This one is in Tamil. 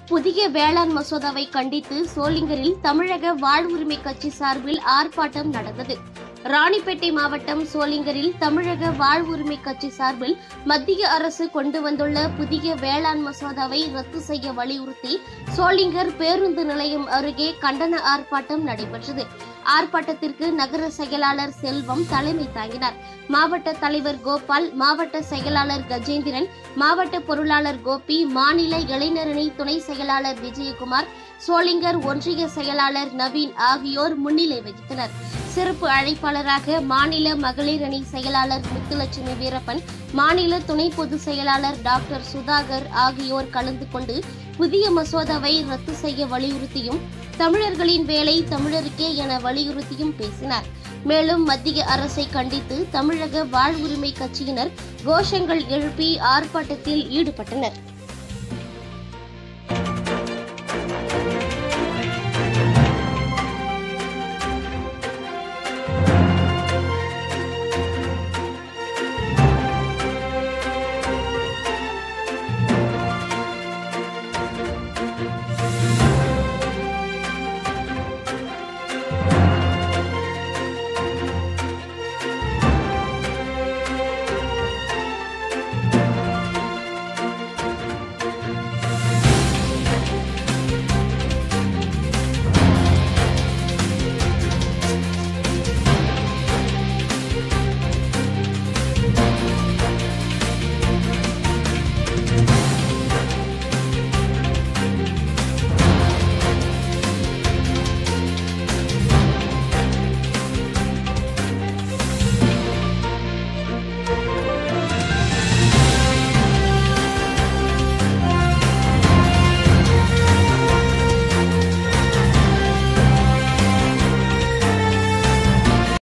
புதிய வேளாண் மசோதாவை கண்டித்து சோளிங்கரில் தமிழக வாழ்வுரிமை கட்சி சார்பில் ஆர்ப்பாட்டம் நடந்தது ராணிப்பேட்டை மாவட்டம் சோளிங்கரில் தமிழக வாழ்வுரிமை கட்சி சார்பில் மத்திய அரசு கொண்டு வந்துள்ள புதிய வேளாண் மசோதாவை ரத்து செய்ய வலியுறுத்தி சோளிங்கர் பேருந்து நிலையம் அருகே கண்டன ஆர்ப்பாட்டம் நடைபெற்றது ஆர்ப்பாட்டத்திற்கு நகர செயலாளர் செல்வம் தலைமை தாங்கினார் மாவட்ட தலைவர் கோபால் மாவட்ட செயலாளர் கஜேந்திரன் மாவட்ட பொருளாளர் கோபி மாநில இளைஞரணி துணை செயலாளர் விஜயகுமார் சோளிங்கர் ஒன்றிய செயலாளர் நவீன் ஆகியோர் முன்னிலை வகித்தனர் சிறப்பு அழைப்பாளராக மாநில மகளிர் அணி செயலாளர் முத்துலட்சுமி வீரப்பன் மாநில துணை பொதுச் செயலாளர் டாக்டர் சுதாகர் ஆகியோர் கலந்து கொண்டு புதிய மசோதாவை ரத்து செய்ய வலியுறுத்தியும் தமிழர்களின் வேலை தமிழருக்கே என வலியுறுத்தியும் பேசினார் மேலும் மத்திய அரசை கண்டித்து தமிழக வாழ்வுரிமை கட்சியினர் கோஷங்கள் எழுப்பி ஆர்ப்பாட்டத்தில் ஈடுபட்டனர்